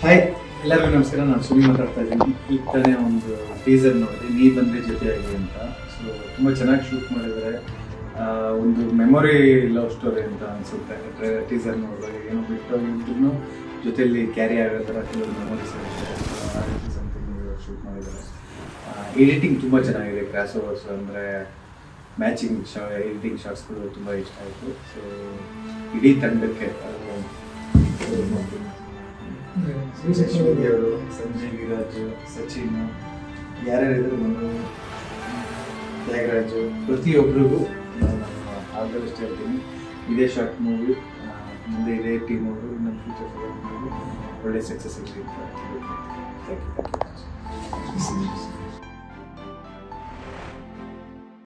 hi ಎಲ್ಲರಿಗೂ ನಮಸ್ಕಾರ ನಾನು ಸುನಿ ಮಾತಾಡ್ತಾ ಇದ್ದೀನಿ ಈಗ ತಾನೇ ಒಂದು ಟೀಸರ್ ನೋಡಿದೆ ನೀ ಬಂದ್ರೆ ಜೊತೆಯಾಗಿ ಅಂತ ಸೊ ತುಂಬ ಚೆನ್ನಾಗಿ ಶೂಟ್ ಮಾಡಿದ್ದಾರೆ ಆ, ಒಂದು ಮೆಮೊರಿ ಲವ್ ಸ್ಟೋರಿ ಅಂತ ಅನ್ಸುತ್ತೆ ಟೀಸರ್ ನೋಡಿದಾಗ ಏನೋ ಬಿಟ್ಟು ಇದ್ರೂ ಜೊತೆಯಲ್ಲಿ ಕ್ಯಾರಿ ಆಗೋ ಥರ ಕೆಲವು ಮೆಮೊರೀಸ್ ಇರುತ್ತೆ ಆ ರೀತಿ ಸಮಥಿಂಗ್ ಶೂಟ್ ಮಾಡಿದ್ದಾರೆ ಎಡಿಟಿಂಗ್ ತುಂಬ ಚೆನ್ನಾಗಿದೆ ಕ್ರಾಸ್ ಓವರ್ಸ್ ಅಂದರೆ ಮ್ಯಾಚಿಂಗ್ ಶಾ ಎಡಿಟಿಂಗ್ ಶಾರ್ಟ್ಸ್ಗಳು ತುಂಬ ಇಷ್ಟ ಆಯಿತು ಸೊ ಇಡೀ ತಂಡಕ್ಕೆ ಯಶವಂತಿ ಅವರು ಸಂಜಯ್ ವಿರಾಜ್ ಸಚಿನ್ ಯಾರ್ಯಾರಿದ್ರು ಮನು ತ್ಯಾಗರಾಜು ಪ್ರತಿಯೊಬ್ಬರಿಗೂ ನಾನು ಆಲ್ ದ ಬೆಸ್ಟ್ ಹೇಳ್ತೀನಿ ಇದೇ ಶಾರ್ಟ್ ಮೂವಿ ಮುಂದೆ ಇದೇ ಟೀಮ್ ಅವರು ನಮ್ಮ ಫ್ಯೂಚರ್ ಮೂವಿ ಒಳ್ಳೆ ಸಕ್ಸಸ್ ಇರಲಿ ಅಂತ ಥ್ಯಾಂಕ್ ಯು ಥ್ಯಾಂಕ್ ಯು